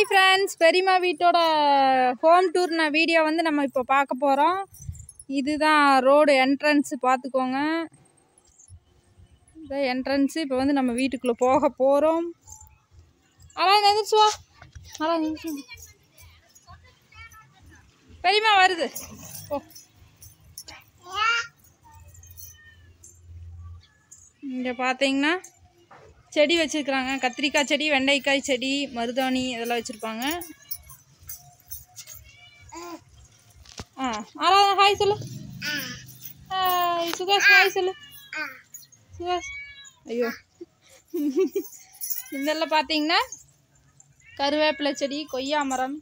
Hi friends பெரியம்மா வீட்டோட home tour நான் வீடியோ வந்து நம்ம இப்போ பார்க்க போகிறோம் இதுதான் ரோடு என்ட்ரன்ஸ் பார்த்துக்கோங்க இதான் என்ட்ரன்ஸு இப்போ வந்து நம்ம வீட்டுக்குள்ளே போக போகிறோம் அதான் எந்திரிச்சு வா அதான் எந்திரிச்சு வா. பெரியம்மா வருது ஓ இங்கே பார்த்தீங்கன்னா செடி வச்சுருக்குறாங்க கத்திரிக்காய் செடி வெண்டைக்காய் செடி மருதாணி இதெல்லாம் வச்சுருப்பாங்க ஆ ஆராதனா ஹாய் சொல்லு ஹாய் சுகாஷ் ஹாய் சொல்லு சுகாஷ் ஐயோ இதெல்லாம் பார்த்தீங்கன்னா கருவேப்பிலை செடி கொய்யா மரம்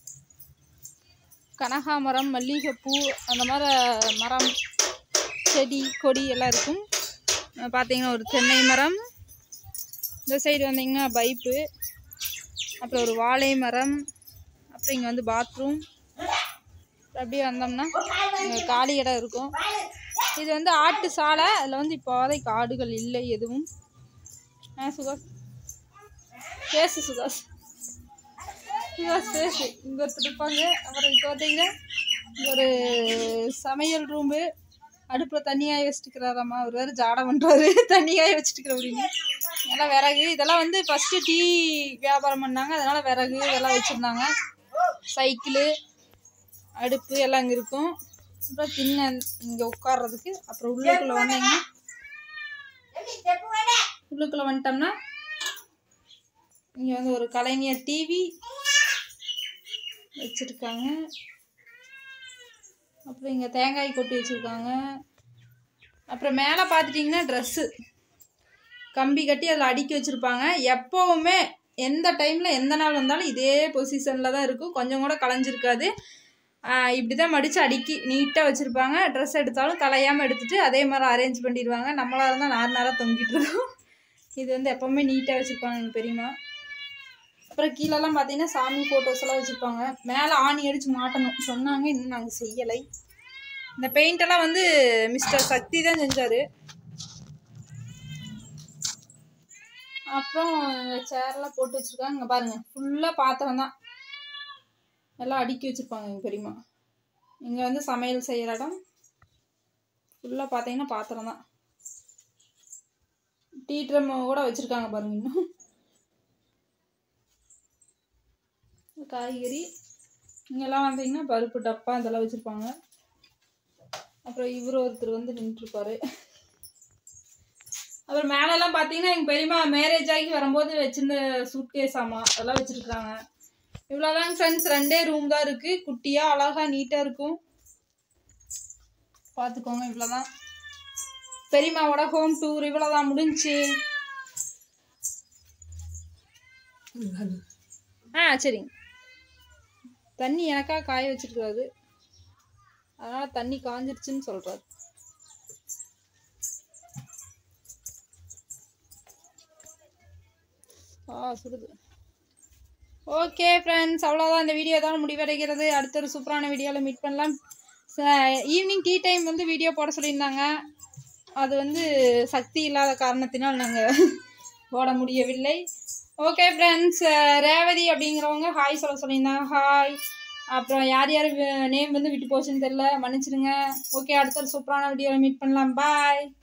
கனகாமரம் மல்லிகைப்பூ அந்த மாதிரி மரம் செடி கொடி எல்லாம் இருக்கும் அஹ் பார்த்தீங்கன்னா ஒரு தென்னை மரம் இந்த சைடு வந்தீங்கன்னா பைப்பு அப்புறம் ஒரு வாழை மரம் அப்புறம் இங்கே வந்து பாத்ரூம் அப்படியே வந்தோம்னா இங்க காலி இடம் இருக்கும் இது வந்து ஆட்டு சாலை அதில் வந்து இப்போதைக்கு ஆடுகள் இல்லை எதுவும் ஆ சுகாஷ் பேசு சுகாஷ் சுகாஷ் பேசு இங்கே ஒருத்தர் இருப்பாங்க அப்புறம் இப்போ பார்த்தீங்கன்னா இங்க ஒரு சமையல் ரூமு அடுப்பில் தண்ணியாய வச்சுட்டுக்கிறாராம்மா அவர் வேறு ஜாடம் பண்ணுறாரு தண்ணியாய வச்சுட்டுக்கிற அப்படின்னு எல்லாம் விறகு இதெல்லாம் வந்து ஃபஸ்ட்டு டீ வியாபாரம் பண்ணாங்க அதனால் விறகு இதெல்லாம் வச்சுருந்தாங்க சைக்கிளு அடுப்பு எல்லாம் இங்கே இருக்கும் அப்புறம் திண்ணை இங்கே உட்கார்றதுக்கு அப்புறம் உள்ளுக்குள்ளே வந்தீங்கன்னா உள்ளுக்குள்ளே வந்துட்டோம்னா இங்கே வந்து ஒரு கலைஞர் டிவி வச்சுருக்காங்க அப்புறம் இங்கே தேங்காய் கொட்டி வச்சுருக்காங்க அப்புறம் மேலே பார்த்துட்டிங்கன்னா ட்ரெஸ்ஸு கம்பி கட்டி அதில் அடுக்கி வச்சுருப்பாங்க எப்போவுமே எந்த டைமில் எந்த நாள் வந்தாலும் இதே பொசிஷனில் தான் இருக்கும் கொஞ்சம் கூட களைஞ்சிருக்காது இப்படி தான் மடித்து அடுக்கி நீட்டாக வச்சுருப்பாங்க ட்ரெஸ் எடுத்தாலும் கலையாமல் எடுத்துகிட்டு அதே மாதிரி அரேஞ்ச் பண்ணிடுவாங்க நம்மளாக இருந்தால் நார் நாராக தொங்கிட்டு இருக்கோம் இது வந்து எப்போவுமே நீட்டாக வச்சுருப்பாங்க எங்கள் பெரியம்மா அப்புறம் கீழெல்லாம் பார்த்தீங்கன்னா சாமி ஃபோட்டோஸ் எல்லாம் வச்சுருப்பாங்க மேலே ஆணி அடித்து மாட்டணும் சொன்னாங்க இன்னும் நாங்கள் செய்யலை இந்த பெயிண்ட் எல்லாம் வந்து மிஸ்டர் சக்தி தான் செஞ்சார் அப்புறம் சேர்லாம் போட்டு வச்சுருக்காங்க இங்கே பாருங்கள் ஃபுல்லாக பாத்திரம் தான் எல்லாம் அடுக்கி வச்சுருப்பாங்க எங்கள் பெரியம்மா இங்கே வந்து சமையல் செய்கிற இடம் ஃபுல்லாக பார்த்தீங்கன்னா பாத்திரம் தான் டீ ட்ரம் கூட வச்சுருக்காங்க பாருங்க இன்னும் காய்கறி இங்கெல்லாம் வந்தீங்கன்னா பருப்பு டப்பா இதெல்லாம் வச்சுருப்பாங்க அப்புறம் இவர் ஒருத்தர் வந்து நின்றுருப்பாரு அப்புறம் மேலெல்லாம் பார்த்தீங்கன்னா எங்கள் பெரியம்மா மேரேஜ் ஆகி வரும்போது வச்சிருந்த சூட்கேஸ் ஆமாம் அதெல்லாம் வச்சுருக்குறாங்க இவ்வளோதாங்க ஃப்ரெண்ட்ஸ் ரெண்டே ரூம் தான் இருக்குது குட்டியாக அழகாக நீட்டாக இருக்கும் பார்த்துக்கோங்க இவ்வளோதான் பெரியம்மாவோட ஹோம் டூர் இவ்வளோதான் முடிஞ்சுச்சு ஆ சரிங்க தண்ணி எனக்கா காய வச்சிருக்காரு அதனால் தண்ணி காஞ்சிருச்சுன்னு சொல்கிறாரு ஆ சுடுது ஓகே ஃப்ரெண்ட்ஸ் அவ்வளோதான் இந்த வீடியோ தான் முடிவடைகிறது அடுத்த ஒரு சூப்பரான வீடியோவில் மீட் பண்ணலாம் ஈவினிங் டீ டைம் வந்து வீடியோ போட சொல்லியிருந்தாங்க அது வந்து சக்தி இல்லாத காரணத்தினால் நாங்கள் போட முடியவில்லை ஓகே ஃப்ரெண்ட்ஸ் ரேவதி அப்படிங்கிறவங்க ஹாய் சொல்ல சொல்லியிருந்தாங்க ஹாய் அப்புறம் யார் யார் நேம் வந்து விட்டு போச்சுன்னு தெரில மன்னிச்சிடுங்க ஓகே அடுத்த ஒரு சூப்பரான வீடியோவில் மீட் பண்ணலாம் பாய்